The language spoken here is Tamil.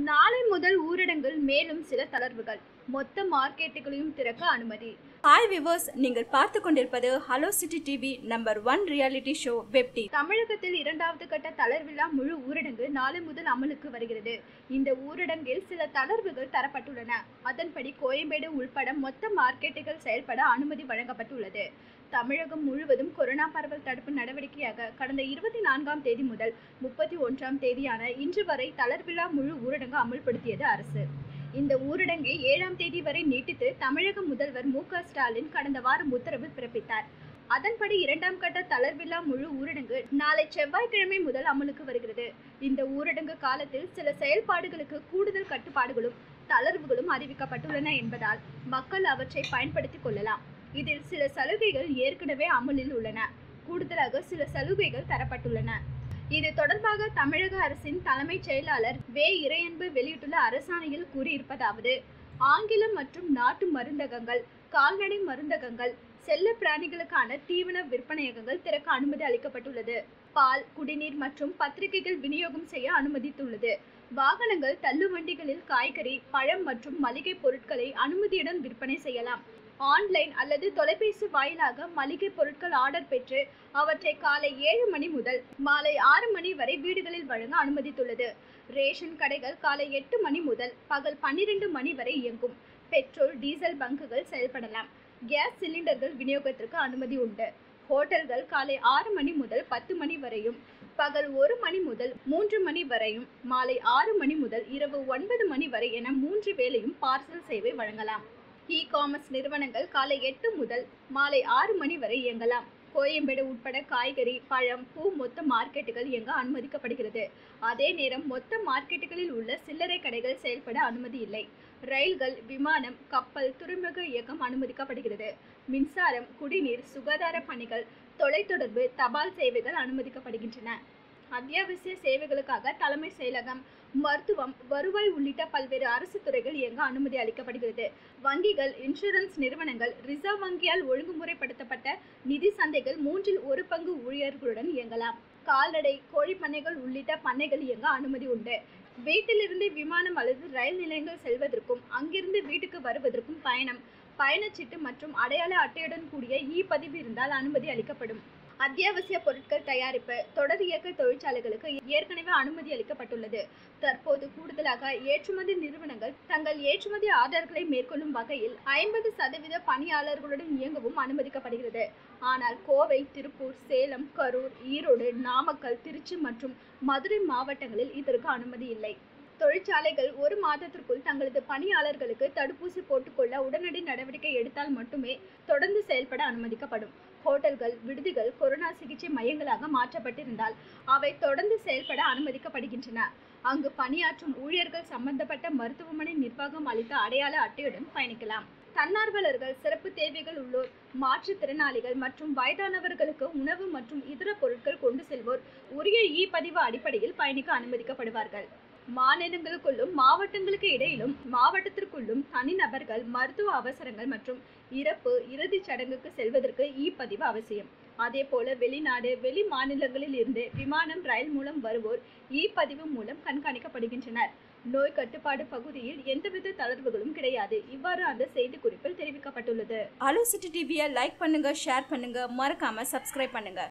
நாளை முதல் ஊரடங்கில் மேலும் சில தளர்வுகள் மொத்த மார்க்கெட்டுகளையும் திறக்க அனுமதி ஹாய் விவர்ஸ் நீங்கள் பார்த்து கொண்டிருப்பது Hello City TV number one reality show வெப்டி தமிழகத்தில் இரண்டாவது கட்ட தளர்வில்லா முழு ஊரடங்கு நாளை முதல் அமலுக்கு வருகிறது இந்த ஊரடங்கில் சில தளர்வுகள் தரப்பட்டுள்ளன அதன்படி கோயம்பேடு உள்பட மொத்த மார்க்கெட்டுகள் செயல்பட அனுமதி வழங்கப்பட்டுள்ளது தமிழகம் முழுவதும் கொரோனா பரவல் தடுப்பு நடவடிக்கையாக கடந்த இருபத்தி நான்காம் தேதி முதல் முப்பத்தி ஒன்றாம் தேதியான இன்று வரை தளர்வில்லா முழு ஊரடங்கு அமல்படுத்தியது அரசு இந்த ஊரடங்கை ஏழாம் தேதி வரை நீட்டித்து தமிழக முதல்வர் மு க ஸ்டாலின் கடந்த வாரம் உத்தரவு பிறப்பித்தார் அதன்படி இரண்டாம் கட்ட தளர்வில்லா முழு ஊரடங்கு நாளை செவ்வாய்க்கிழமை முதல் அமலுக்கு வருகிறது இந்த ஊரடங்கு காலத்தில் சில செயல்பாடுகளுக்கு கூடுதல் கட்டுப்பாடுகளும் தளர்வுகளும் அறிவிக்கப்பட்டுள்ளன என்பதால் மக்கள் அவற்றை பயன்படுத்திக் கொள்ளலாம் இதில் சில சலுகைகள் ஏற்கனவே அமலில் உள்ளன கூடுதலாக சில சலுகைகள் தரப்பட்டுள்ளன இது தொடர்பாக தமிழக அரசின் தலைமைச் செயலாளர் வே இறையன்பு வெளியிட்டுள்ள அரசாணையில் கூறியிருப்பதாவது ஆங்கிலம் மற்றும் நாட்டு மருந்தகங்கள் கால்நடை மருந்தகங்கள் செல்ல பிராணிகளுக்கான தீவன விற்பனையகங்கள் திறக்க அனுமதி அளிக்கப்பட்டுள்ளது பால் குடிநீர் மற்றும் பத்திரிகைகள் விநியோகம் செய்ய அனுமதித்துள்ளது வாகனங்கள் தள்ளுவண்டிகளில் காய்கறி பழம் மற்றும் மளிகை பொருட்களை அனுமதியுடன் விற்பனை செய்யலாம் ஆன்லைன் அல்லது தொலைபேசி வாயிலாக மளிகை பொருட்கள் ஆர்டர் பெற்று அவற்றை காலை ஏழு மணி முதல் மாலை ஆறு மணி வரை வீடுகளில் வழங்க அனுமதித்துள்ளது ரேஷன் கடைகள் காலை எட்டு மணி முதல் பகல் பன்னிரண்டு மணி வரை இயங்கும் பெட்ரோல் டீசல் பங்குகள் செயல்படலாம் கேஸ் சிலிண்டர்கள் விநியோகத்திற்கு அனுமதி உண்டு ஹோட்டல்கள் காலை ஆறு மணி முதல் பத்து மணி வரையும் பகல் ஒரு மணி முதல் மூன்று மணி வரையும் மாலை ஆறு மணி முதல் இரவு ஒன்பது மணி வரை என மூன்று வேளையும் பார்சல் சேவை வழங்கலாம் இ காமர்ஸ் நிறுவனங்கள் காலை எட்டு முதல் மாலை ஆறு மணி வரை இயங்கலாம் கோயம்பேடு உட்பட காய்கறி பழம் பூ மொத்த மார்க்கெட்டுகள் இயங்க அனுமதிக்கப்படுகிறது அதே நேரம் மொத்த மார்க்கெட்டுகளில் உள்ள சில்லறை கடைகள் செயல்பட அனுமதி இல்லை ரயில்கள் விமானம் கப்பல் துறைமுக இயக்கம் அனுமதிக்கப்படுகிறது மின்சாரம் குடிநீர் சுகாதார பணிகள் தொலைத்தொடர்பு தபால் சேவைகள் அனுமதிக்கப்படுகின்றன அத்தியாவசிய சேவைகளுக்காக தலைமை செயலகம் மருத்துவம் வருவாய் உள்ளிட்ட பல்வேறு அரசு துறைகள் இயங்க அனுமதி அளிக்கப்படுகிறது வங்கிகள் இன்சூரன்ஸ் நிறுவனங்கள் ரிசர்வ் வங்கியால் ஒழுங்குமுறைப்படுத்தப்பட்ட நிதி சந்தைகள் மூன்றில் ஒரு பங்கு ஊழியர்களுடன் இயங்கலாம் கால்நடை கோழி பண்ணைகள் உள்ளிட்ட பண்ணைகள் இயங்க அனுமதி உண்டு வீட்டிலிருந்து விமானம் அல்லது ரயில் நிலையங்கள் செல்வதற்கும் அங்கிருந்து வீட்டுக்கு வருவதற்கும் பயணம் பயணச்சீட்டு மற்றும் அடையாள அட்டையுடன் கூடிய இ பதிவு இருந்தால் அனுமதி அளிக்கப்படும் அத்தியாவசிய பொருட்கள் தயாரிப்பு தொடர் இயக்க தொழிற்சாலைகளுக்கு ஏற்கனவே அனுமதி அளிக்கப்பட்டுள்ளது தற்போது கூடுதலாக ஏற்றுமதி நிறுவனங்கள் தங்கள் ஏற்றுமதி ஆர்டர்களை மேற்கொள்ளும் வகையில் ஐம்பது சதவீத பணியாளர்களுடன் இயங்கவும் அனுமதிக்கப்படுகிறது ஆனால் கோவை திருப்பூர் சேலம் கரூர் ஈரோடு நாமக்கல் திருச்சி மற்றும் மதுரை மாவட்டங்களில் இதற்கு அனுமதி இல்லை தொழிற்சாலைகள் ஒரு மாதத்திற்குள் தங்களது பணியாளர்களுக்கு தடுப்பூசி போட்டுக்கொள்ள உடனடி நடவடிக்கை எடுத்தால் மட்டுமே தொடர்ந்து செயல்பட அனுமதிக்கப்படும் ஹோட்டல்கள் விடுதிகள் கொரோனா சிகிச்சை மையங்களாக மாற்றப்பட்டிருந்தால் அவை தொடர்ந்து செயல்பட அனுமதிக்கப்படுகின்றன அங்கு பணியாற்றும் ஊழியர்கள் சம்பந்தப்பட்ட மருத்துவமனை நிர்வாகம் அளித்த அடையாள அட்டையுடன் பயணிக்கலாம் தன்னார்வலர்கள் சிறப்பு தேவைகள் உள்ளோர் மாற்றுத்திறனாளிகள் மற்றும் வயதானவர்களுக்கு உணவு மற்றும் இதர பொருட்கள் கொண்டு செல்வோர் உரிய இ பதிவு அடிப்படையில் பயணிக்க அனுமதிக்கப்படுவார்கள் மாநிலங்களுக்குள்ளும் மாவட்டங்களுக்கு இடையிலும் மாவட்டத்திற்குள்ளும் தனிநபர்கள் மருத்துவ அவசரங்கள் மற்றும் இறப்பு இறுதிச் சடங்குக்கு செல்வதற்கு இ பதிவு அவசியம் அதே போல வெளிநாடு வெளி மாநிலங்களில் இருந்து விமானம் ரயில் மூலம் வருவோர் இ பதிவு மூலம் கண்காணிக்கப்படுகின்றனர் நோய் கட்டுப்பாடு பகுதியில் எந்தவித தளர்வுகளும் கிடையாது இவ்வாறு அந்த செய்தி குறிப்பில் தெரிவிக்கப்பட்டுள்ளது ஹலோ சிட்டி டிவியை லைக் பண்ணுங்க ஷேர் பண்ணுங்க மறக்காம சப்ஸ்கிரைப் பண்ணுங்க